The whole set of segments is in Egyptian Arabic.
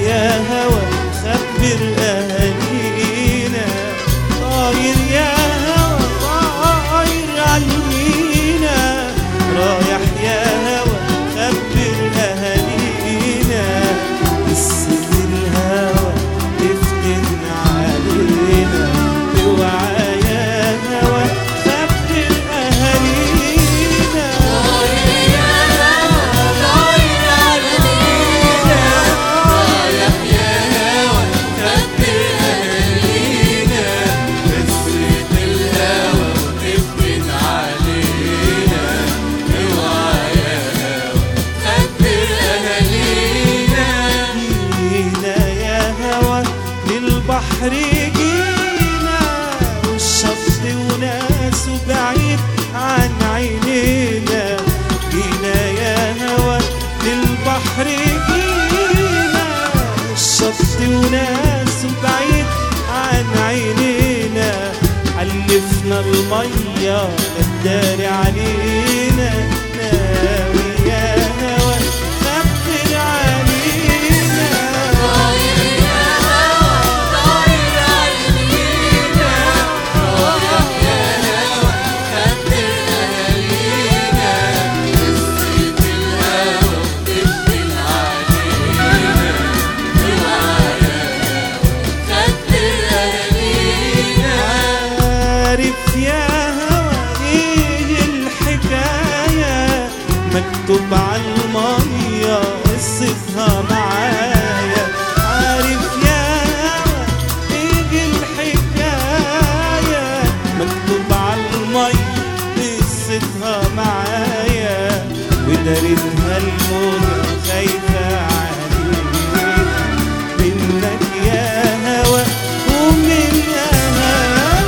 يا هوى خبر أهالينا طاير يا هوى طاير عالمينا رايح يا هوى خبر أهالينا قصة الهوى تفتن علينا اوعى يا هوى خبر أهالينا جينا يا هوى للبحر جينا والشط وناسه بعيد عن عينينا جينا يا هوى للبحر جينا والشط وناسه بعيد عن عينينا حلفنا المية الداري علينا ناوي يا هوى خبر علينا عارف يا هوى ايه الحكاية مكتوب على المية قصتها معايا عارف يا هوى ايه الحكاية مكتوب على المية قصتها معايا ودارتها الموجة خايفة علينا منك يا هوى ومن أهالينا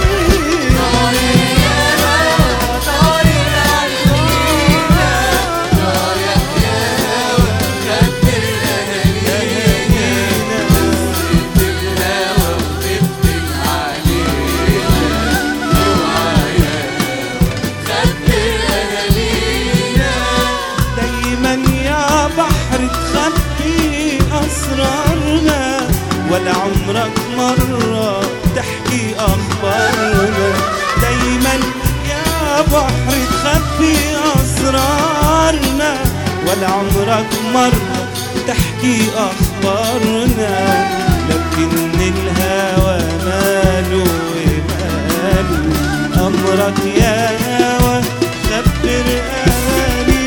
دايما يا بحر تخبي أسرارنا ولا عمرك مرة تحكي أخبارنا دايما يا بحر تخبي أسرارنا ولا عمرك مرة تحكي أخبارنا لكن الهوى ماله وماله أمرك يا هوى خبر أهالينا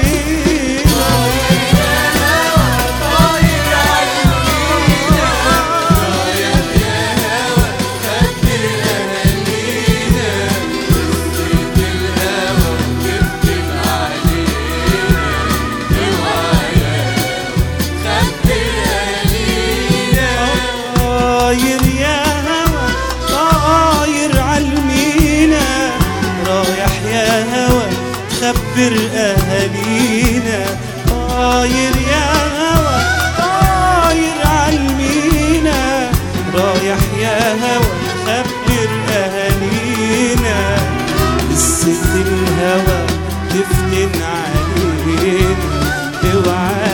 طاير يا هوى طاير عالمينا رايح يا هوى خبر أهالينا طاير يا هوى طاير عالمينا رايح يا هوى خبر أهالينا قصة الهوى تفتن علينا اوعى